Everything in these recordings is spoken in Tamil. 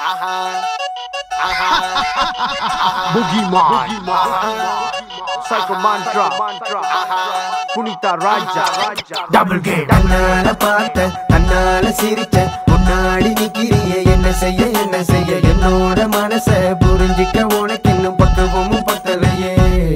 Boogeyman, Psycho Mantra, Punita Raja, Double Game. கண்ணால பார்த்த கண்ணால சிரிச்ச முன்னாடி நிக்கிறிய என்ன செய்ய என்ன செய்ய என்னோட மனச புரிஞ்சிக்க உனக்கு இன்னும் பக்குவமும் பத்தலையே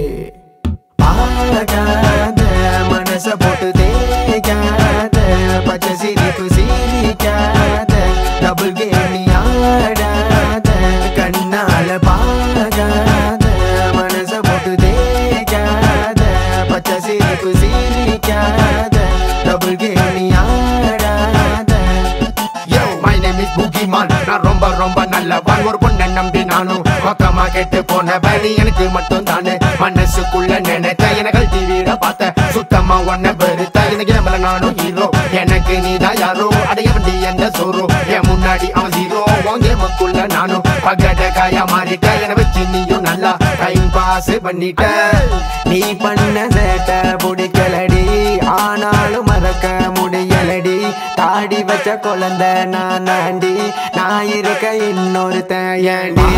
ஆகாத மனச போட்டு தேய்க்காத பச்சை சிரிப்பு சிரிக்காத டபுள் கேம் நீ ஆடாத கண்ணால பார்க்காத மனச போட்டு தேய்க்காத பச்சை சிரிப்பு சிரிக்காத டபுள் கேம் நீ ஆடாத Yo, my name is Boogeyman. நான் ரொம்ப ரொம்ப நல்லவன் ஒரு பொண்ணை நம்பி நானும் பக்கமா கெட்டு போன பலி எனக்கு மட்டும் தானே மனசுக்குள்ள நினைத்த எனகள் டிவியில பார்த்த சுத்தமா ஒன்ன பெருத்த இந்த கேம்ல நானும் ஹீரோ எனக்கு நீதான் யாரோ அடைய வேண்டிய எந்த சோரோ என் முன்னாடி அவன் ஜீரோ உன் கேமுக்குள்ள நானும் பகட காயா மாறிட்ட என வச்சு நீயும் நல்லா டைம் பாஸ் பண்ணிட்ட நீ பண்ண சேட்ட பிடிக்கலடி ஆனாலும் மறக்க முடியலடி தாடி வச்ச குழந்தை நான் ஆண்டி நான் இருக்க இன்னொரு தயண்டி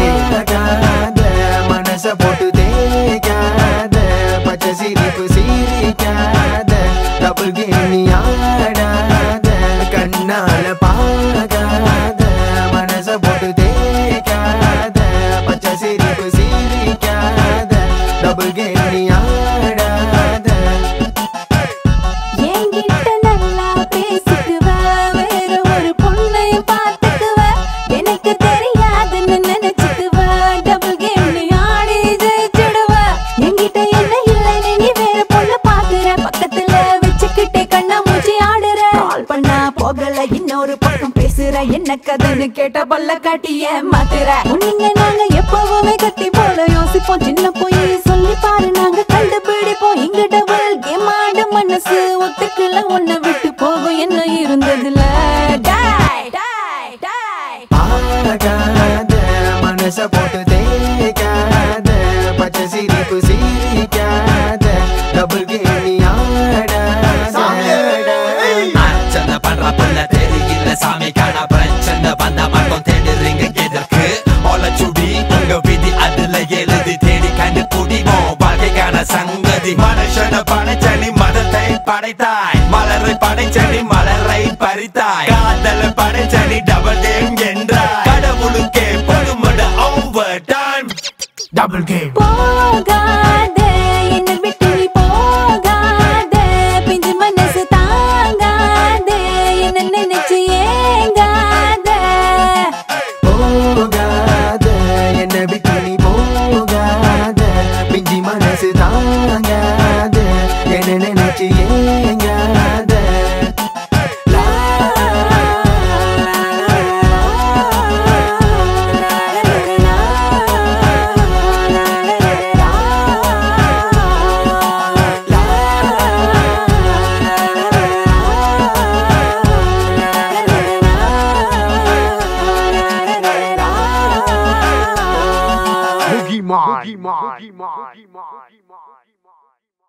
மனச போட்டு தேய்க்காத பச்சை சிரிப்பு சிரிக்காத டபுள் கேணி ஆடாத கண்ணால பார்க்காத மனச போட்டு தேய்க்காத பச்சை சிரிப்பு சிரிக்காத டபுள் கேணி ஆடாத என்கிட்ட நல்லா பேசிக்குவ வேற ஒரு பொண்ணையும் பார்த்துக்குவ எனக்கு தெரியாதுன்னு நினைச்சுக்குவ டபுள் கேம் நீ ஆடி ஜெயிச்சிடுவ என்கிட்ட என்ன இல்லைன்னு நீ வேற பொண்ணு பாக்குற பக்கத்துல வச்சுக்கிட்டே கண்ணா மூச்சி ஆடுற கால் பண்ணா போகல இன்னொரு பக்கம் பேசுற என்ன கதைன்னு கேட்ட பல்ல காட்டிய மாத்துற நீங்க நாங்க எப்பவுமே கத்தி போல யோசிப்போம் சின்ன போய் சொல்லி பாரு நாங்க கண்டுபிடிப்போம் இங்க டபுள் கேம் ஆட மனசு ஒத்துக்கல உன்னை விட்டு போகும் என்ன இருந்ததுல டாய் டாய் டாய் ஆகாத மனச போட்டு தேய்க்காத பச்சை சிரிப்பு சிரிக்காத டபுள் கேணி ஆடாத அர்ச்சனை பண்ற புள்ள தெரியல சாமிக்கான பிரச்சனை வந்த மட்டும் தேடுறீங்க எதற்கு ஒலச்சுடி உங்க விதி அதுல எழுதி தேடி கண்டு குடிவோம் வாழ்க்கைக்கான சங்கதி மனுஷன படைச்சனி மதத்தை படைத்தாய் மலரை படைச்சனி மலரை பறித்தாய் காதல படைச்சனி டபுள் கேம் என்றாய் கடவுளுக்கே பொதுமட ஓவர் டைம் Double Game. போகாத என்னை விட்டு நீ போகாத பிஞ்சு மனசு தாங்காத என்ன நினைச்சு ஏங்காத போகாத என்ன விட்டு நீ போகாத பிஞ்சி மனசு தாங்காத என்ன நினைச்சு ஏங்காத லா, லா, Boogeyman.